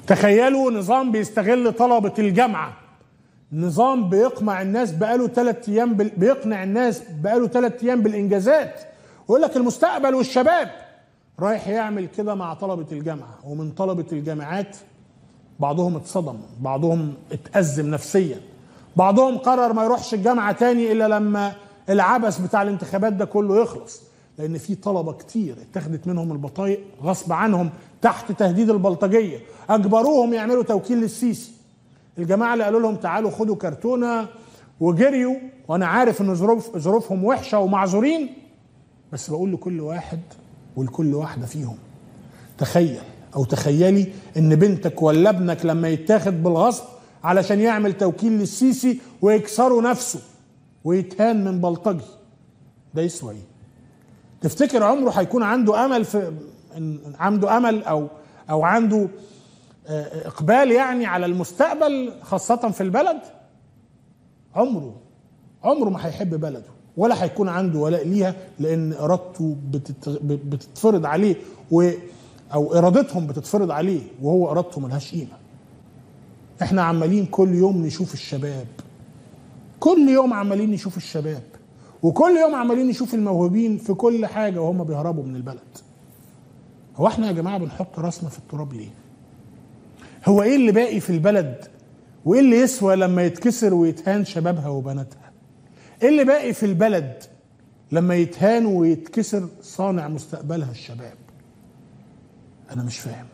تخيلوا نظام بيستغل طلبة الجامعة نظام بيقمع الناس بقاله ثلاث ايام بال... بيقنع الناس بقاله ثلاث ايام بالانجازات ويقول لك المستقبل والشباب رايح يعمل كده مع طلبة الجامعة ومن طلبة الجامعات بعضهم اتصدم بعضهم اتأزم نفسيا بعضهم قرر ما يروحش الجامعة تاني إلا لما العبث بتاع الانتخابات ده كله يخلص لأن في طلبة كتير اتخذت منهم البطايق غصب عنهم تحت تهديد البلطجية أجبروهم يعملوا توكيل للسيسي الجماعة اللي قالوا لهم تعالوا خدوا كرتونة وجريوا وأنا عارف إن ظروف ظروفهم وحشة ومعذورين بس بقول لكل واحد ولكل واحدة فيهم تخيل أو تخيلي إن بنتك ولا ابنك لما يتاخد بالغصب علشان يعمل توكيل للسيسي ويكسروا نفسه ويتهان من بلطجي ده يسوى ايه؟ تفتكر عمره هيكون عنده امل في عنده امل او او عنده اقبال يعني على المستقبل خاصة في البلد عمره عمره ما هيحب بلده ولا هيكون عنده ولاء ليها لان ارادته بتتفرض عليه و او ارادتهم بتتفرض عليه وهو ارادته ملهاش قيمه احنا عمالين كل يوم نشوف الشباب كل يوم عمالين نشوف الشباب وكل يوم عمالين نشوف الموهوبين في كل حاجه وهم بيهربوا من البلد هو احنا يا جماعه بنحط راسنا في التراب ليه هو ايه اللي باقي في البلد وايه اللي يسوى لما يتكسر ويتهان شبابها وبناتها ايه اللي باقي في البلد لما يتهان ويتكسر صانع مستقبلها الشباب انا مش فاهم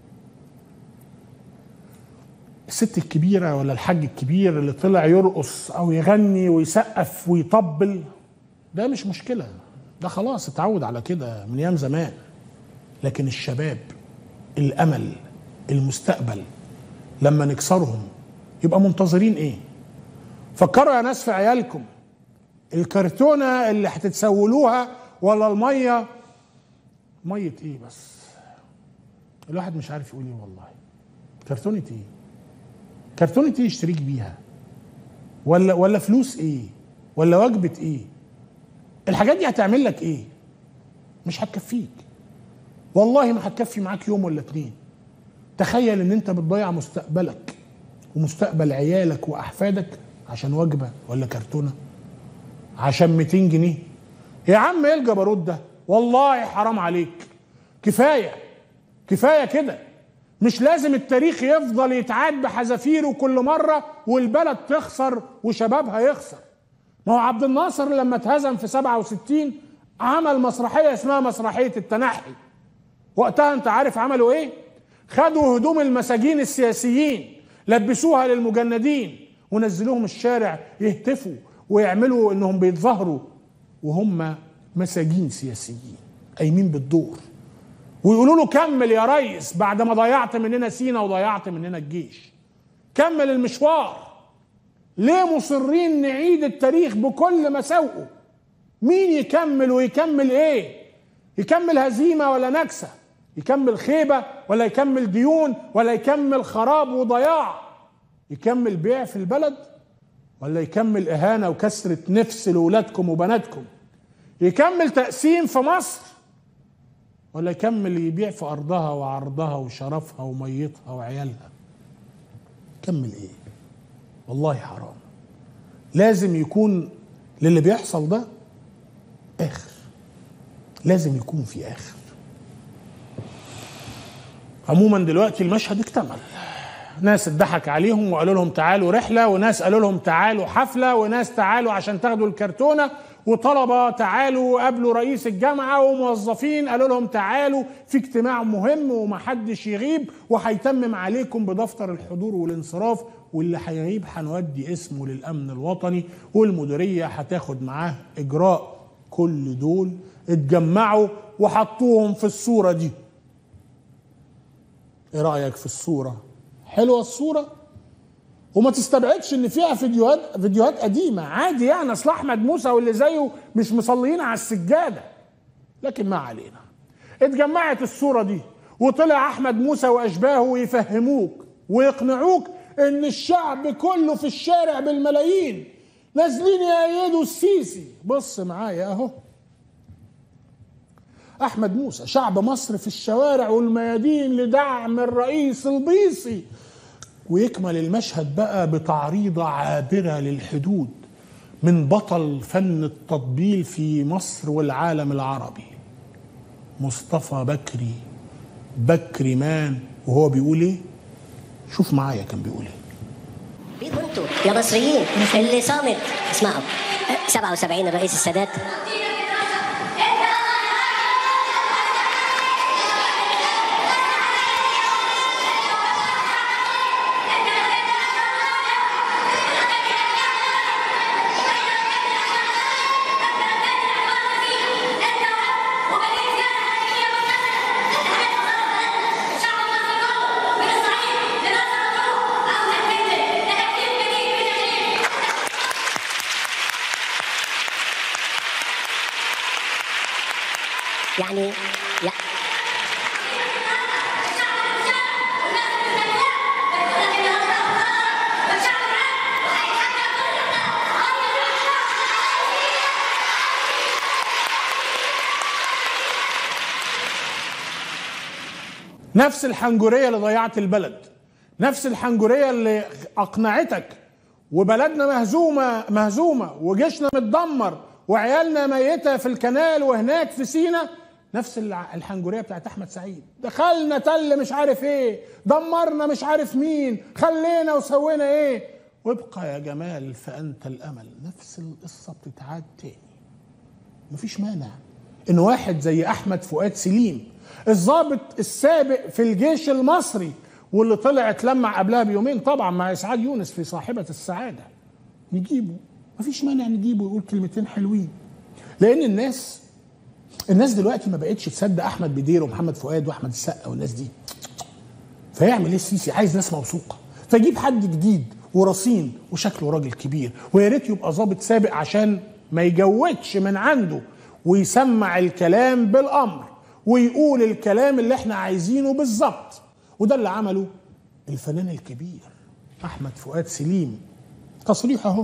الست الكبيرة ولا الحاج الكبير اللي طلع يرقص أو يغني ويسقف ويطبل ده مش مشكلة ده خلاص اتعود على كده من أيام زمان لكن الشباب الأمل المستقبل لما نكسرهم يبقى منتظرين إيه؟ فكروا يا ناس في عيالكم الكرتونة اللي هتتسولوها ولا المية مية إيه بس؟ الواحد مش عارف يقول إيه والله كرتونة إيه؟ كرتونة ايه يشتريك بيها ولا ولا فلوس ايه ولا وجبة ايه الحاجات دي هتعمل لك ايه مش هتكفيك والله ما هتكفي معاك يوم ولا اتنين تخيل ان انت بتضيع مستقبلك ومستقبل عيالك واحفادك عشان وجبة ولا كرتونة عشان 200 جنيه يا عم ايه الجبروت ده والله حرام عليك كفاية كفاية كده مش لازم التاريخ يفضل يتعاد بحذافيره كل مرة والبلد تخسر وشبابها يخسر ما هو عبد الناصر لما اتهزم في 67 عمل مسرحية اسمها مسرحية التنحي وقتها انت عارف عملوا ايه خدوا هدوم المساجين السياسيين لبسوها للمجندين ونزلوهم الشارع يهتفوا ويعملوا انهم بيتظاهروا وهم مساجين سياسيين قايمين بالدور ويقولوا له كمل يا ريس بعد ما ضيعت مننا سينا وضيعت مننا الجيش كمل المشوار ليه مصرين نعيد التاريخ بكل مساوئه مين يكمل ويكمل ايه يكمل هزيمه ولا نكسه يكمل خيبه ولا يكمل ديون ولا يكمل خراب وضياع يكمل بيع في البلد ولا يكمل اهانه وكسره نفس لاولادكم وبناتكم يكمل تقسيم في مصر ولا يكمل يبيع في ارضها وعرضها وشرفها وميتها وعيالها كمل ايه والله حرام لازم يكون للي بيحصل ده اخر لازم يكون في اخر عموما دلوقتي المشهد اكتمل ناس اتضحك عليهم وقالوا لهم تعالوا رحله وناس قالوا لهم تعالوا حفله وناس تعالوا عشان تاخدوا الكرتونه وطلبه تعالوا قابلوا رئيس الجامعه وموظفين قالوا لهم تعالوا في اجتماع مهم ومحدش يغيب وهيتمم عليكم بدفتر الحضور والانصراف واللي هيغيب هنودي اسمه للامن الوطني والمديريه هتاخد معاه اجراء كل دول اتجمعوا وحطوهم في الصوره دي ايه رايك في الصوره حلوه الصوره وما تستبعدش ان فيها فيديوهات فيديوهات قديمه عادي يعني اصل احمد موسى واللي زيه مش مصليين على السجاده لكن ما علينا اتجمعت الصوره دي وطلع احمد موسى واشباهه يفهموك ويقنعوك ان الشعب كله في الشارع بالملايين نازلين يأيدوا السيسي بص معايا اهو احمد موسى شعب مصر في الشوارع والميادين لدعم الرئيس البيصي ويكمل المشهد بقى بتعريضه عابره للحدود من بطل فن التطبيل في مصر والعالم العربي مصطفى بكري بكري مان وهو بيقول ايه شوف معايا كان بيقول ايه مين انتوا يا مصريين اللي صامت اسمعوا 77 الرئيس السادات يعني يا نفس الحنجريه اللي ضيعت البلد نفس الحنجريه اللي اقنعتك وبلدنا مهزومه مهزومه وجيشنا متدمر وعيالنا ميته في الكنال وهناك في سينا نفس الع- الحنجريه بتاعت احمد سعيد دخلنا تل مش عارف ايه دمرنا مش عارف مين خلينا وسوينا ايه وابقى يا جمال فانت الامل نفس القصه بتتعاد تاني مفيش مانع ان واحد زي احمد فؤاد سليم الضابط السابق في الجيش المصري واللي طلع اتلمع قبلها بيومين طبعا مع اسعاد يونس في صاحبه السعاده نجيبه مفيش مانع نجيبه يقول كلمتين حلوين لان الناس الناس دلوقتي ما بقتش تصدق احمد بدير ومحمد فؤاد واحمد السقا والناس دي فيعمل ايه السيسي عايز ناس موثوقه فيجيب حد جديد ورصين وشكله راجل كبير ويا ريت يبقى ظابط سابق عشان ما يجودش من عنده ويسمع الكلام بالامر ويقول الكلام اللي احنا عايزينه بالظبط وده اللي عمله الفنان الكبير احمد فؤاد سليم تصريح اهو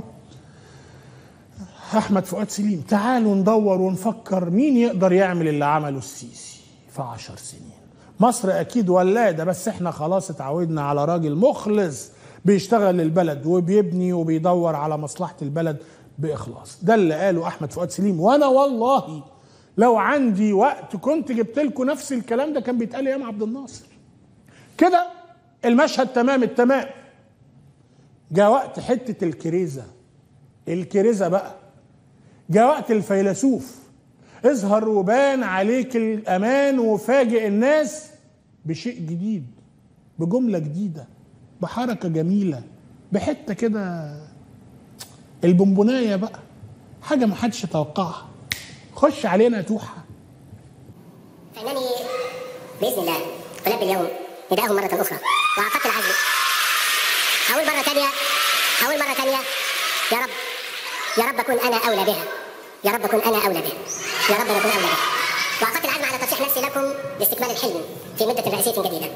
احمد فؤاد سليم تعالوا ندور ونفكر مين يقدر يعمل اللي عمله السيسي في عشر سنين مصر اكيد ولاده بس احنا خلاص اتعودنا على راجل مخلص بيشتغل للبلد وبيبني وبيدور على مصلحه البلد باخلاص ده اللي قاله احمد فؤاد سليم وانا والله لو عندي وقت كنت جبت لكم نفس الكلام ده كان بيتقال ايام عبد الناصر كده المشهد تمام التمام جاء وقت حته الكريزه الكريزه بقى جاء وقت الفيلسوف اظهر وبان عليك الامان وفاجئ الناس بشيء جديد بجمله جديده بحركه جميله بحته كده البونبونايه بقى حاجه ما حدش يتوقعها خش علينا يا توحه فإنني بإذن الله ألبي اليوم نداءهم مرة أخرى وعقدت العزم أقول مرة ثانية أقول مرة ثانية يا رب يا رب أكون أنا أولى بها يا رب أكون أنا أولى بها يا رب أكون أولى بها وعقدت العزم على ترشيح نفسي لكم لاستكمال الحلم في مدة رئاسية جديدة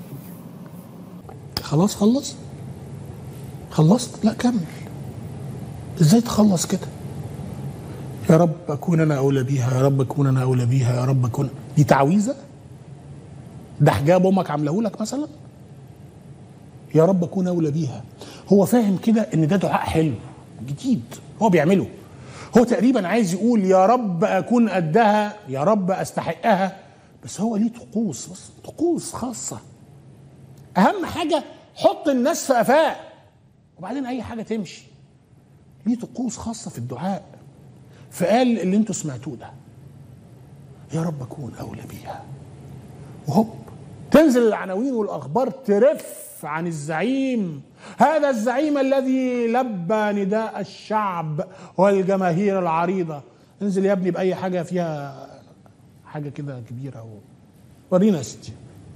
خلاص خلص خلصت لا كمل ازاي تخلص كده يا رب اكون انا اولى بيها يا رب اكون انا اولى بيها يا رب اكون دي تعويذه ده حجاب امك عامله لك مثلا يا رب اكون اولى بيها هو فاهم كده ان ده دعاء حلو جديد هو بيعمله هو تقريبا عايز يقول يا رب اكون قدها يا رب استحقها بس هو ليه طقوس بس طقوس خاصه اهم حاجه حط الناس في قفاه وبعدين اي حاجه تمشي ليه طقوس خاصه في الدعاء فقال اللي انتوا سمعتوه ده يا رب اكون اولى بيها وهوب تنزل العناوين والاخبار ترف عن الزعيم هذا الزعيم الذي لبى نداء الشعب والجماهير العريضه انزل يا ابني باي حاجه فيها حاجه كده كبيره و... ورينا يا ستي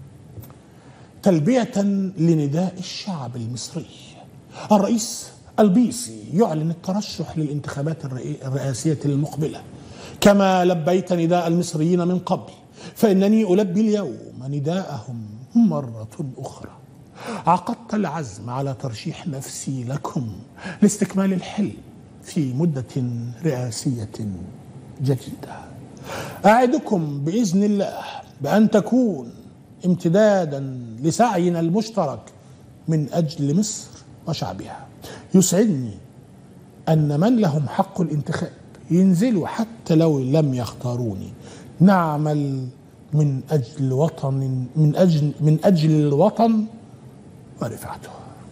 تلبية لنداء الشعب المصري الرئيس البيسي يعلن الترشح للانتخابات الرئي- الرئاسية المقبلة كما لبيت نداء المصريين من قبل فإنني ألبي اليوم نداءهم مرة أخرى عقدت العزم على ترشيح نفسي لكم لاستكمال الحلم في مدة رئاسية جديدة أعدكم بإذن الله بأن تكون امتدادا لسعينا المشترك من أجل مصر وشعبها يسعدني أن من لهم حق الانتخاب ينزلوا حتى لو لم يختاروني نعمل من أجل وطن من أجل من أجل الوطن ورفعته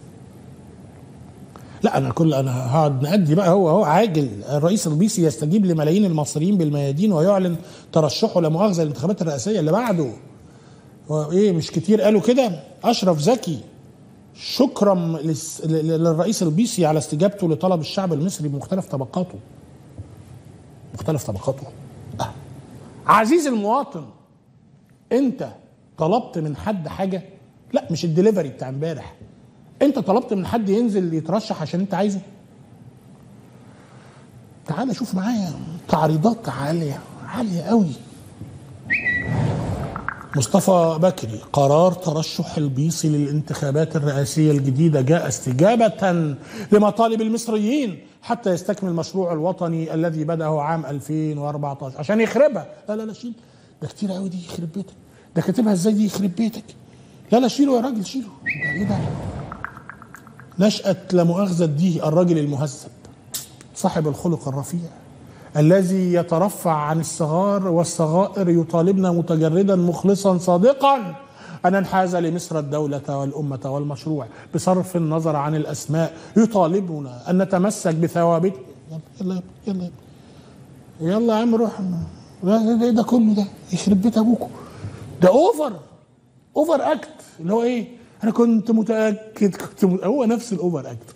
لا انا كل انا هقعد نأدي بقى هو هو عاجل الرئيس البيسي يستجيب لملايين المصريين بالميادين ويعلن ترشحه لمؤاخذه الانتخابات الرئاسيه اللي بعده وايه مش كتير قالوا كده اشرف زكي شكرا للس- ل- للرئيس البيسي على استجابته لطلب الشعب المصري بمختلف طبقاته مختلف طبقاته آه. عزيز المواطن انت طلبت من حد حاجه لا مش الدليفري بتاع امبارح انت طلبت من حد ينزل يترشح عشان انت عايزه تعال شوف معايا تعريضات عاليه عاليه قوي مصطفى بكري قرار ترشح البيصي للانتخابات الرئاسية الجديدة جاء استجابة لمطالب المصريين حتى يستكمل المشروع الوطني الذي بدأه عام 2014 عشان يخربها لا لا لا شيل ده كتير قوي دي يخرب بيتك ده كاتبها ازاي دي يخرب بيتك لا لا شيله يا راجل شيله ده ايه ده نشأة لا مؤاخذة دي الراجل المهذب صاحب الخلق الرفيع الذي يترفع عن الصغار والصغائر يطالبنا متجردا مخلصا صادقا أن ننحاز لمصر الدولة والأمة والمشروع بصرف النظر عن الأسماء يطالبنا أن نتمسك بثوابت يلا يلا يلا يلا يا عم روح ده, ده, ده كله ده يخرب بيت أبوكم ده أوفر أوفر أكت اللي هو إيه أنا كنت متأكد كنت مت... هو نفس الأوفر أكت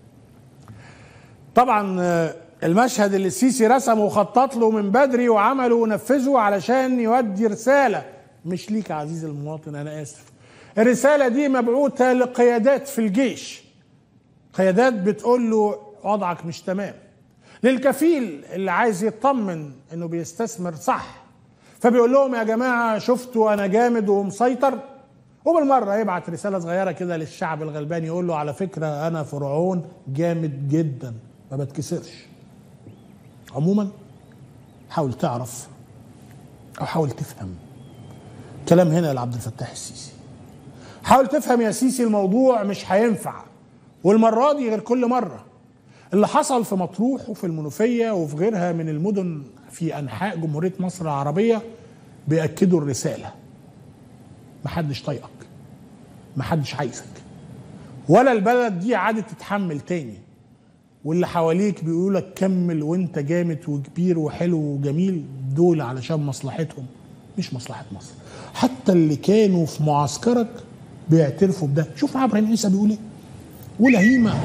طبعا آه، المشهد اللي السيسي رسمه وخطط له من بدري وعمله ونفذه علشان يودي رساله مش ليك يا عزيزي المواطن انا اسف الرساله دي مبعوثه لقيادات في الجيش قيادات بتقول له وضعك مش تمام للكفيل اللي عايز يطمن انه بيستثمر صح فبيقول لهم يا جماعه شفتوا انا جامد ومسيطر وبالمره يبعت رساله صغيره كده للشعب الغلبان يقول له على فكره انا فرعون جامد جدا ما بتكسرش عموما حاول تعرف او حاول تفهم كلام هنا لعبد الفتاح السيسي حاول تفهم يا سيسي الموضوع مش هينفع والمره دي غير كل مره اللي حصل في مطروح وفي المنوفيه وفي غيرها من المدن في انحاء جمهوريه مصر العربيه بياكدوا الرساله محدش طايقك محدش عايزك ولا البلد دي عادت تتحمل تاني واللي حواليك بيقولوا لك كمل وانت جامد وكبير وحلو وجميل دول علشان مصلحتهم مش مصلحة مصر حتى اللي كانوا في معسكرك بيعترفوا بده شوف معاه ابراهيم عيسى بيقول ايه ولهيمة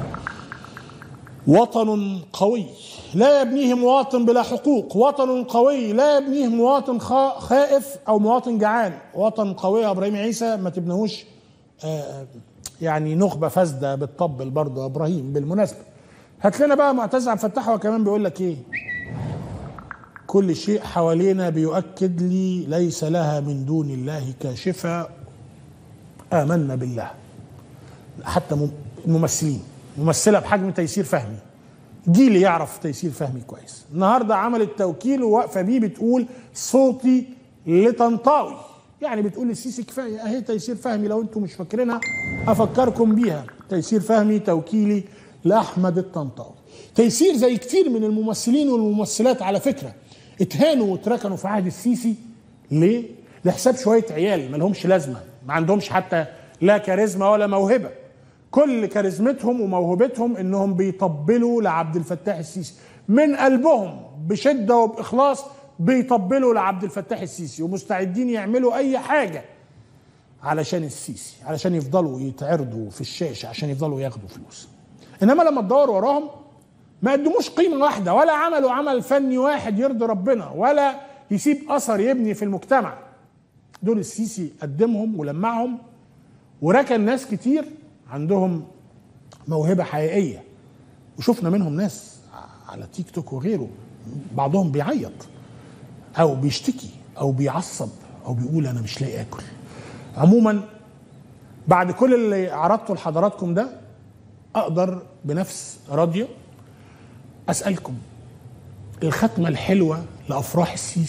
وطن قوي لا يبنيه مواطن بلا حقوق وطن قوي لا يبنيه مواطن خا- خائف او مواطن جعان وطن قوي يا ابراهيم عيسى ما تبنهوش آه، يعني نخبه فاسده بتطبل برضه يا ابراهيم بالمناسبه هات لنا بقى معتز عبد الفتاح هو كمان بيقول لك ايه كل شيء حوالينا بيؤكد لي ليس لها من دون الله كاشفه امنا بالله حتى مم- الممثلين ممثله بحجم تيسير فهمي جيل يعرف تيسير فهمي كويس النهارده عملت توكيل وواقفه بيه بتقول صوتي لطنطاوي يعني بتقول للسيسي كفايه اهي تيسير فهمي لو انتم مش فاكرينها افكركم بيها تيسير فهمي توكيلي لاحمد الطنطاوي تيسير زي كتير من الممثلين والممثلات على فكره اتهانوا واتركنوا في عهد السيسي ليه؟ لحساب شويه عيال ما لهمش لازمه ما عندهمش حتى لا كاريزما ولا موهبه كل كاريزمتهم وموهبتهم انهم بيطبلوا لعبد الفتاح السيسي من قلبهم بشده وباخلاص بيطبلوا لعبد الفتاح السيسي ومستعدين يعملوا اي حاجه علشان السيسي علشان يفضلوا يتعرضوا في الشاشه عشان يفضلوا ياخدوا فلوس انما لما تدور وراهم ما قدموش قيمه واحده ولا عملوا عمل فني واحد يرضي ربنا ولا يسيب اثر يبني في المجتمع دول السيسي قدمهم ولمعهم وركن ناس كتير عندهم موهبه حقيقيه وشفنا منهم ناس على تيك توك وغيره بعضهم بيعيط او بيشتكي او بيعصب او بيقول انا مش لاقي اكل عموما بعد كل اللي عرضته لحضراتكم ده اقدر بنفس راضيه اسالكم الختمه الحلوه لافراح السيسي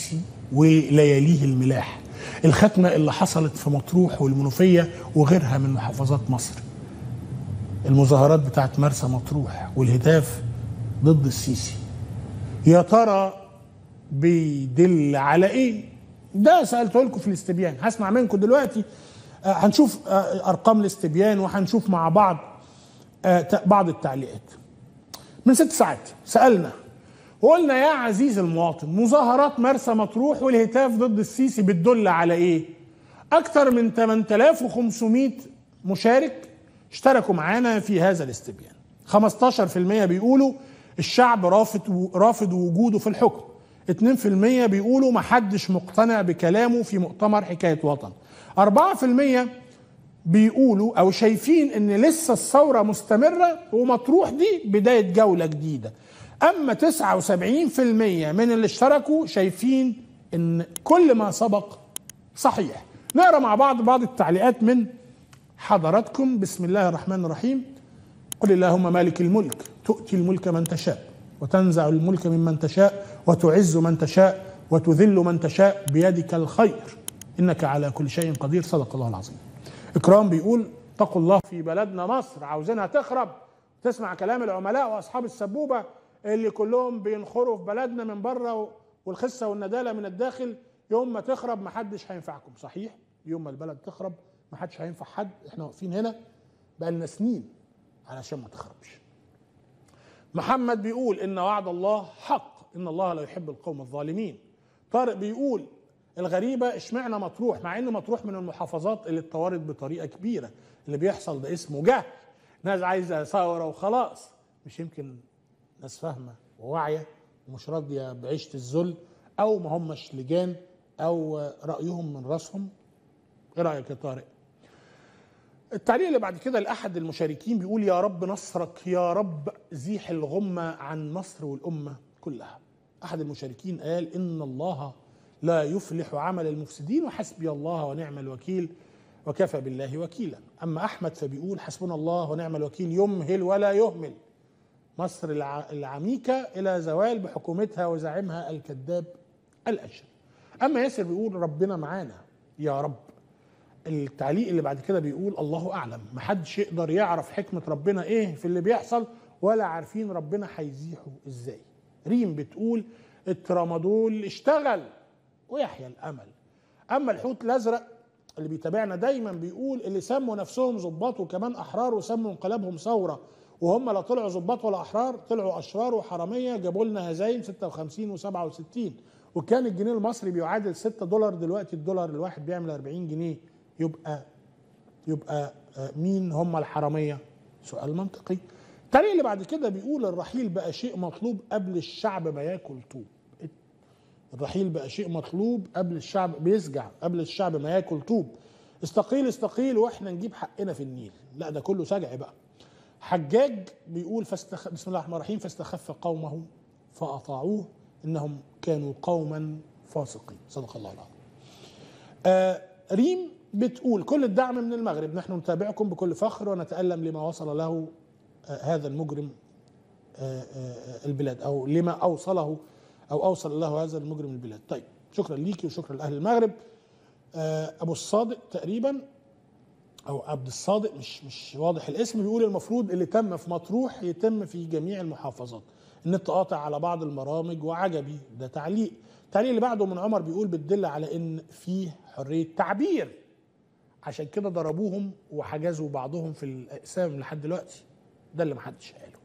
ولياليه الملاح الختمة اللي حصلت في مطروح والمنوفية وغيرها من محافظات مصر المظاهرات بتاعت مرسى مطروح والهتاف ضد السيسي يا ترى بيدل على ايه ده سالته لكم في الاستبيان هسمع منكم دلوقتي آه، هنشوف آه، ارقام الاستبيان وهنشوف مع بعض آه، ت- بعض التعليقات من ست ساعات سالنا وقلنا يا عزيز المواطن مظاهرات مرسى مطروح والهتاف ضد السيسي بتدل على ايه اكثر من 8500 مشارك اشتركوا معانا في هذا الاستبيان 15% بيقولوا الشعب رافض رافض وجوده في الحكم 2% بيقولوا ما حدش مقتنع بكلامه في مؤتمر حكاية وطن 4% بيقولوا او شايفين ان لسه الثوره مستمره ومطروح دي بدايه جوله جديده اما 79% من اللي اشتركوا شايفين ان كل ما سبق صحيح نقرا مع بعض بعض التعليقات من حضراتكم بسم الله الرحمن الرحيم قل اللهم مالك الملك تؤتي الملك من تشاء وتنزع الملك ممن تشاء وتعز من تشاء وتذل من تشاء بيدك الخير انك على كل شيء قدير صدق الله العظيم اكرام بيقول اتقوا الله في بلدنا مصر عاوزينها تخرب تسمع كلام العملاء واصحاب السبوبه اللي كلهم بينخروا في بلدنا من بره والخسه والنداله من الداخل يوم ما تخرب محدش هينفعكم صحيح يوم ما البلد تخرب محدش هينفع حد احنا واقفين هنا بقالنا سنين علشان ما تخربش محمد بيقول ان وعد الله حق ان الله لا يحب القوم الظالمين طارق بيقول الغريبة اشمعنى مطروح مع ان مطروح من المحافظات اللي اتطورت بطريقة كبيرة اللي بيحصل ده اسمه جهل ناس عايزة ثورة وخلاص مش يمكن ناس فاهمة وواعية ومش راضية بعيشة الذل او ما همش لجان او رأيهم من راسهم ايه رأيك يا طارق التعليق اللي بعد كده لأحد المشاركين بيقول يا رب نصرك يا رب زيح الغمة عن مصر والأمة كلها أحد المشاركين قال إن الله لا يفلح عمل المفسدين وحسبي الله ونعم الوكيل وكفى بالله وكيلا أما أحمد فبيقول حسبنا الله ونعم الوكيل يمهل ولا يهمل مصر الع- العميكة إلى زوال بحكومتها وزعيمها الكذاب الأشر أما ياسر بيقول ربنا معانا يا رب التعليق اللي بعد كده بيقول الله اعلم محدش يقدر يعرف حكمه ربنا ايه في اللي بيحصل ولا عارفين ربنا هيزيحه ازاي ريم بتقول الترامادول اشتغل ويحيى الامل اما الحوت الازرق اللي بيتابعنا دايما بيقول اللي سموا نفسهم ظباط وكمان احرار وسموا انقلابهم ثوره وهم لا طلعوا ظباط ولا احرار طلعوا اشرار وحراميه جابوا لنا هزايم 56 و67 وكان الجنيه المصري بيعادل 6 دولار دلوقتي الدولار الواحد بيعمل 40 جنيه يبقى يبقى آه، مين هم الحراميه؟ سؤال منطقي. التعليق اللي بعد كده بيقول الرحيل بقى شيء مطلوب قبل الشعب ما ياكل طوب. الرحيل بقى شيء مطلوب قبل الشعب بيسجع قبل الشعب ما ياكل طوب. استقيل استقيل واحنا نجيب حقنا في النيل. لا ده كله سجع بقى. حجاج بيقول فاستخ... بسم الله الرحمن الرحيم فاستخف قومه فاطاعوه انهم كانوا قوما فاسقين صدق الله العظيم. آه ريم بتقول كل الدعم من المغرب نحن نتابعكم بكل فخر ونتألم لما وصل له آه هذا المجرم آه آه البلاد او لما اوصله او اوصل له هذا المجرم البلاد طيب شكرا ليكي وشكرا لاهل المغرب آه ابو الصادق تقريبا او عبد الصادق مش مش واضح الاسم بيقول المفروض اللي تم في مطروح يتم في جميع المحافظات النت قاطع على بعض البرامج وعجبي ده تعليق التعليق اللي بعده من عمر بيقول بتدل على ان فيه حريه تعبير عشان كده ضربوهم وحجزوا بعضهم في الاقسام لحد دلوقتي ده اللي محدش قاله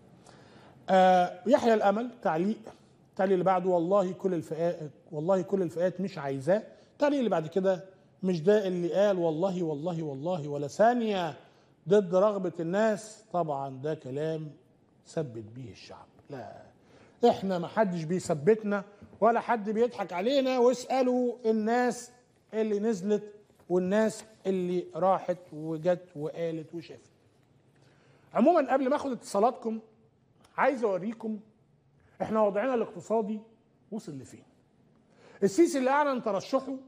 آه يحيى الامل تعليق التعليق اللي بعده والله كل الفئات والله كل الفئات مش عايزاه التعليق اللي بعد كده مش ده اللي قال والله والله والله ولا ثانيه ضد رغبه الناس طبعا ده كلام ثبت بيه الشعب لا احنا ما حدش بيثبتنا ولا حد بيضحك علينا واسالوا الناس اللي نزلت والناس اللي راحت وجت وقالت وشافت عموما قبل ما اخد اتصالاتكم عايز اوريكم احنا وضعنا الاقتصادي وصل لفين السيسي اللي اعلن ترشحه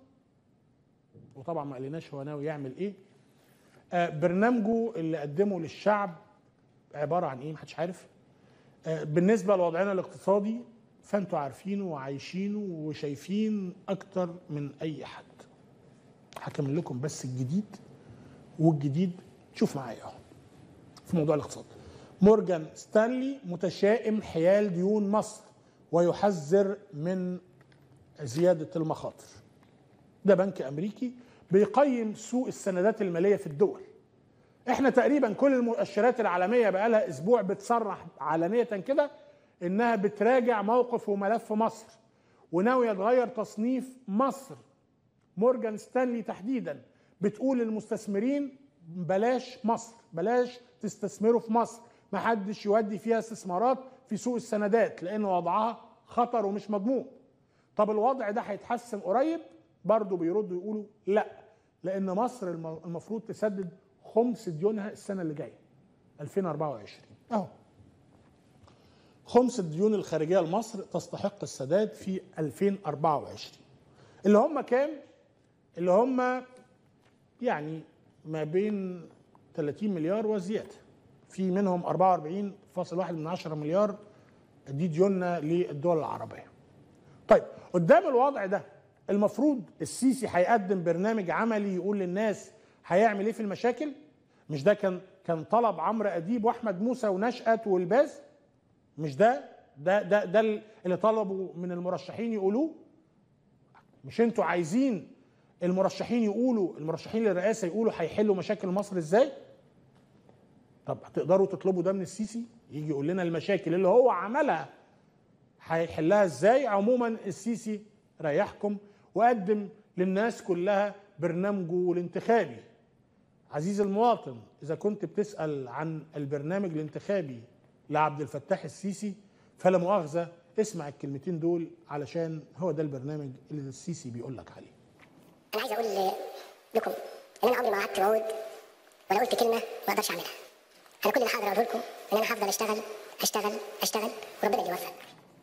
وطبعا ما قالناش هو ناوي يعمل ايه آه برنامجه اللي قدمه للشعب عباره عن ايه محدش عارف آه بالنسبه لوضعنا الاقتصادي فانتوا عارفينه وعايشينه وشايفين اكتر من اي حد هكمل لكم بس الجديد والجديد شوف معايا اهو في موضوع الاقتصاد مورجان ستانلي متشائم حيال ديون مصر ويحذر من زيادة المخاطر ده بنك أمريكي بيقيم سوق السندات المالية في الدول احنا تقريبا كل المؤشرات العالمية بقالها اسبوع بتصرح علانية كده انها بتراجع موقف وملف مصر وناوية تغير تصنيف مصر مورجان ستانلي تحديدا بتقول للمستثمرين بلاش مصر بلاش تستثمروا في مصر ما حدش يودي فيها استثمارات في سوق السندات لان وضعها خطر ومش مضمون طب الوضع ده هيتحسن قريب برضه بيردوا يقولوا لا لان مصر الم- المفروض تسدد خمس ديونها السنه اللي جايه 2024 اهو خمس الديون الخارجيه لمصر تستحق السداد في 2024 اللي هم كام اللي هم يعني ما بين 30 مليار وزياده في منهم 44.1 من عشرة مليار دي ديوننا للدول العربيه طيب قدام الوضع ده المفروض السيسي هيقدم برنامج عملي يقول للناس هيعمل ايه في المشاكل مش ده كان كان طلب عمرو اديب واحمد موسى ونشأت والباز مش ده ده ده ده اللي طلبوا من المرشحين يقولوه مش انتوا عايزين المرشحين يقولوا المرشحين للرئاسه يقولوا هيحلوا مشاكل مصر ازاي طب هتقدروا تطلبوا ده من السيسي يجي يقول لنا المشاكل اللي هو عملها هيحلها ازاي عموما السيسي ريحكم وقدم للناس كلها برنامجه الانتخابي عزيزي المواطن اذا كنت بتسال عن البرنامج الانتخابي لعبد الفتاح السيسي فلا مؤاخذه اسمع الكلمتين دول علشان هو ده البرنامج اللي السيسي بيقول لك عليه انا عايز اقول لكم ان انا عمري ما قعدت وعود ولا قلت كلمه ما اقدرش اعملها انا كل اللي هقدر اقوله لكم ان انا هفضل اشتغل اشتغل اشتغل وربنا اللي يوفق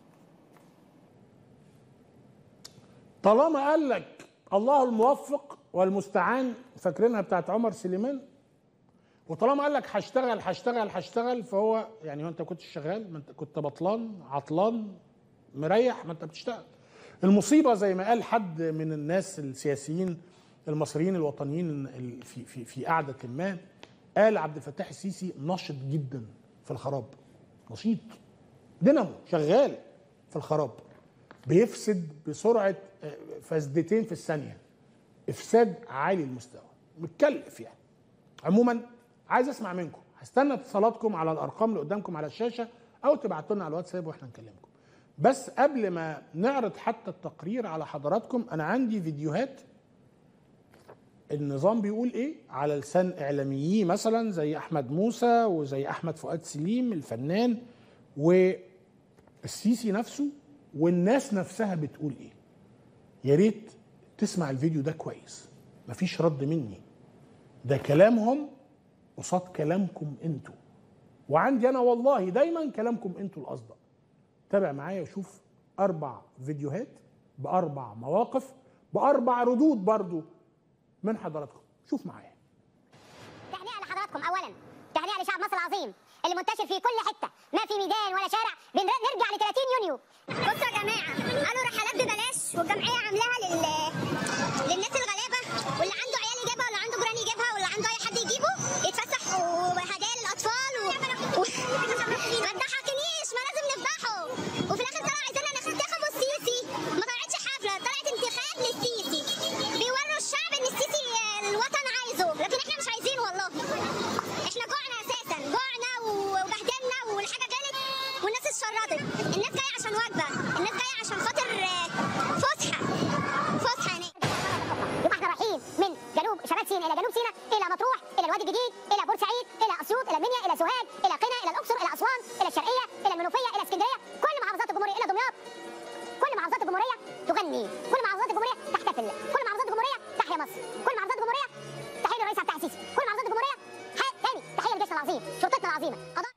طالما قال لك الله الموفق والمستعان فاكرينها بتاعت عمر سليمان وطالما قال لك هشتغل هشتغل هشتغل فهو يعني ما انت كنتش شغال ما انت كنت بطلان عطلان مريح ما انت بتشتغل المصيبه زي ما قال حد من الناس السياسيين المصريين الوطنيين ال- في في في قعده ما قال عبد الفتاح السيسي نشط جدا في الخراب نشيط دينامو شغال في الخراب بيفسد بسرعه آه، فسدتين في الثانيه افساد عالي المستوى متكلف يعني عموما عايز اسمع منكم هستنى اتصالاتكم على الارقام اللي قدامكم على الشاشه او تبعتوا لنا على الواتساب واحنا نكلمكم بس قبل ما نعرض حتى التقرير على حضراتكم انا عندي فيديوهات النظام بيقول ايه على لسان اعلاميين مثلا زي احمد موسى وزي احمد فؤاد سليم الفنان والسيسي نفسه والناس نفسها بتقول ايه يا ريت تسمع الفيديو ده كويس مفيش رد مني ده كلامهم قصاد كلامكم انتوا وعندي انا والله دايما كلامكم انتوا الاصدق تابع معايا وشوف اربع فيديوهات باربع مواقف باربع ردود برضو من حضراتكم شوف معايا تهنئه لحضراتكم اولا تهنئه لشعب مصر العظيم اللي منتشر في كل حته ما في ميدان ولا شارع بنر- نرجع ل 30 يونيو بصوا يا جماعه قالوا رحلات ببلاش والجمعيه عاملاها لل... للناس الغلابه واللي عنده عيال يجيبها واللي عنده جيران يجيبها واللي عنده اي حد يجيبه يتفسح وهدايا للاطفال و... و... ما تضحكنيش ما لازم نفضحه وفي الاخر طلعوا عايزيننا ننتخبوا السيسي ما طلعتش حفله طلعت انتخاب للسيسي بيوروا الشعب ان السيسي الوطن عايزه لكن احنا مش عايزينه والله احنا جوعنا اساسا جوعنا وبهدلنا والحاجه جالت والناس اتشرطت الناس جايه عشان وجبه الناس جايه عشان خاطر آه، فسحه فسحه هناك يبقى احنا رايحين من جنوب شمال سيناء الى جنوب سيناء الى مطروح الى الوادي الجديد الى بورسعيد الى اسيوط الى المنيا الى سوهاج الى قنا الى الاقصر الى اسوان الى الشرقيه الى المنوفيه الى اسكندريه كل محافظات الجمهوريه الى دمياط كل محافظات الجمهوريه تغني كل محافظات الجمهوريه تحتفل كل محافظات الجمهوريه تحيا مصر كل محافظات الجمهوريه تحيه للرئيس عبد الفتاح السيسي كل محافظات الجمهوريه ح- تاني تحيه لجيشنا العظيم شرطتنا العظيمه قضاء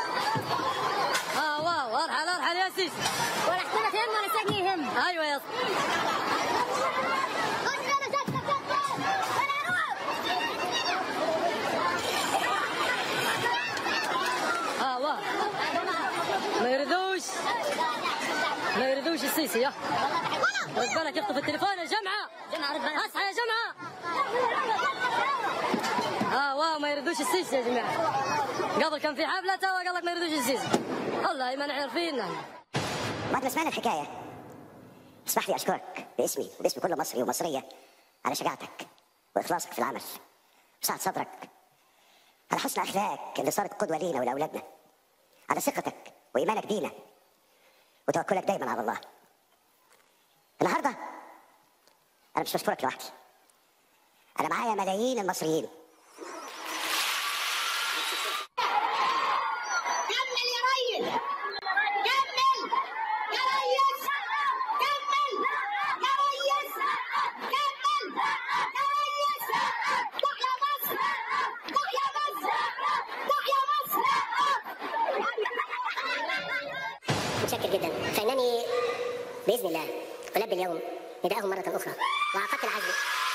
اه واو ارحل ارحل يا سيسي ولا حكومه تهم ولا سجن يهم ايوه يا اسطى اه واو ما يرضوش ما يردوش السيسي يا رد بالك يخطف التليفون يا جمعه جمعة رد بالك. اصحى يا جمعه اه واو ما يردوش السيسي يا جماعه قبل كان في حفله توا قال لك ما يردوش السيسي والله ما نحن عارفين نحن بعد ما سمعنا الحكاية اسمح لي أشكرك باسمي وباسم كل مصري ومصرية على شجاعتك وإخلاصك في العمل وسعة صدرك على حسن أخلاقك اللي صارت قدوة لينا ولأولادنا على ثقتك وإيمانك بينا وتوكلك دايما على الله النهاردة أنا مش بشكرك لوحدي أنا معايا ملايين المصريين كمل يا ريس كمل يا ريس كمل يا ريس كمل يا ريس تحيا مصر تحيا مصر تحيا مصر متشكر جدا فإنني بإذن الله ألبي اليوم نداءهم مرة أخرى وعقدت العزم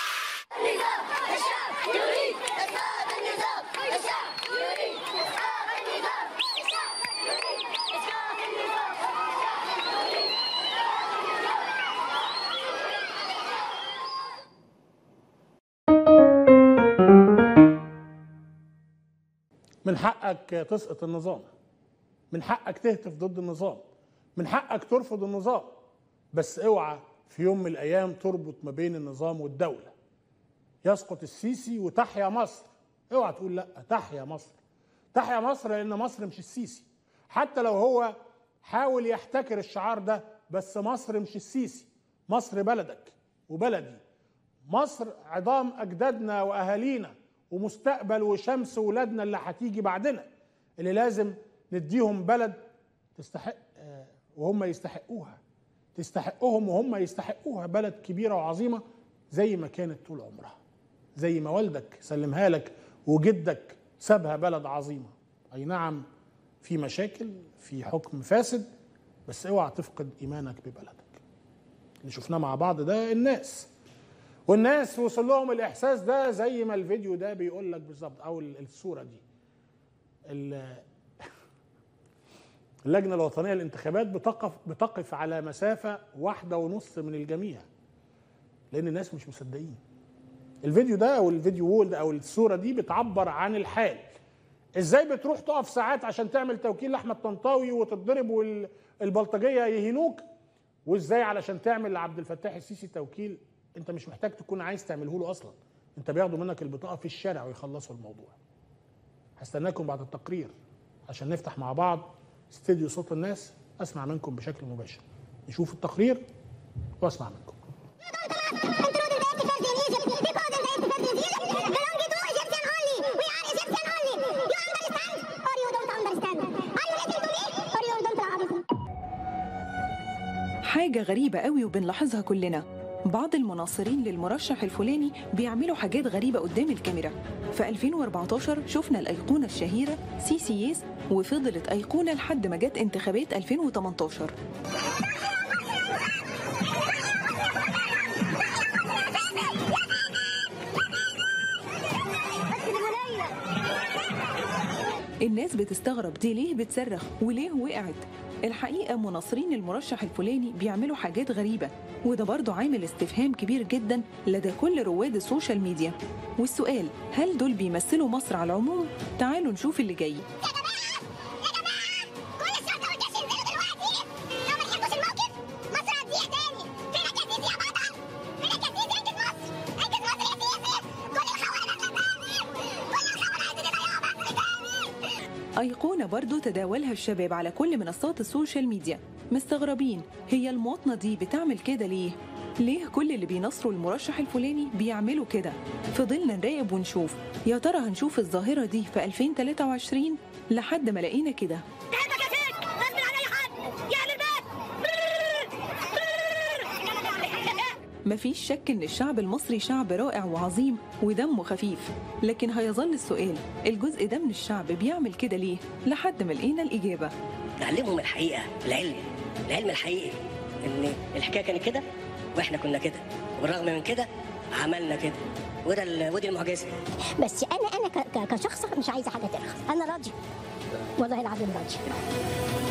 من حقك تسقط النظام من حقك تهتف ضد النظام من حقك ترفض النظام بس اوعى في يوم من الايام تربط ما بين النظام والدوله يسقط السيسي وتحيا مصر اوعى تقول لا تحيا مصر تحيا مصر لان مصر مش السيسي حتى لو هو حاول يحتكر الشعار ده بس مصر مش السيسي مصر بلدك وبلدي مصر عظام اجدادنا واهالينا ومستقبل وشمس ولادنا اللي هتيجي بعدنا اللي لازم نديهم بلد تستحق آه، وهم يستحقوها تستحقهم وهم يستحقوها بلد كبيره وعظيمه زي ما كانت طول عمرها زي ما والدك سلمها لك وجدك سابها بلد عظيمه اي نعم في مشاكل في حكم فاسد بس اوعى تفقد ايمانك ببلدك اللي شفناه مع بعض ده الناس والناس وصل لهم الاحساس ده زي ما الفيديو ده بيقول لك بالظبط او ال- الصوره دي ال- اللجنه الوطنيه للانتخابات بتقف بتقف على مسافه واحده ونص من الجميع لان الناس مش مصدقين الفيديو ده او الفيديو وول ده او الصوره دي بتعبر عن الحال ازاي بتروح تقف ساعات عشان تعمل توكيل لاحمد طنطاوي وتتضرب والبلطجيه يهينوك وازاي علشان تعمل لعبد الفتاح السيسي توكيل انت مش محتاج تكون عايز تعمله له اصلا انت بياخدوا منك البطاقه في الشارع ويخلصوا الموضوع هستناكم بعد التقرير عشان نفتح مع بعض استديو صوت الناس اسمع منكم بشكل مباشر نشوف التقرير واسمع منكم حاجة غريبة قوي وبنلاحظها كلنا بعض المناصرين للمرشح الفلاني بيعملوا حاجات غريبة قدام الكاميرا في 2014 شفنا الأيقونة الشهيرة سي سي يس وفضلت أيقونة لحد ما جت انتخابات 2018 الناس بتستغرب دي ليه بتصرخ وليه وقعت الحقيقة مناصرين المرشح الفلاني بيعملوا حاجات غريبة وده برضه عامل استفهام كبير جدا لدى كل رواد السوشيال ميديا والسؤال هل دول بيمثلوا مصر على العموم؟ تعالوا نشوف اللي جاي أيقونة برضو تداولها الشباب على كل منصات السوشيال ميديا مستغربين هي المواطنة دي بتعمل كده ليه؟ ليه كل اللي بينصروا المرشح الفلاني بيعملوا كده؟ فضلنا نراقب ونشوف يا ترى هنشوف الظاهرة دي في 2023 لحد ما لقينا كده تحبك يا فيك غصب عن اي حد يا اهل البيت مفيش شك ان الشعب المصري شعب رائع وعظيم ودمه خفيف لكن هيظل السؤال الجزء ده من الشعب بيعمل كده ليه لحد ما لقينا الإجابة نعلمهم الحقيقه العلم العلم الحقيقي ان الحكايه كانت كده واحنا كنا كده وبالرغم من كده عملنا كده وده ال- ودي المعجزه بس انا انا ك- ك- كشخص مش عايزه حاجه ترخص انا راضيه والله العظيم راضيه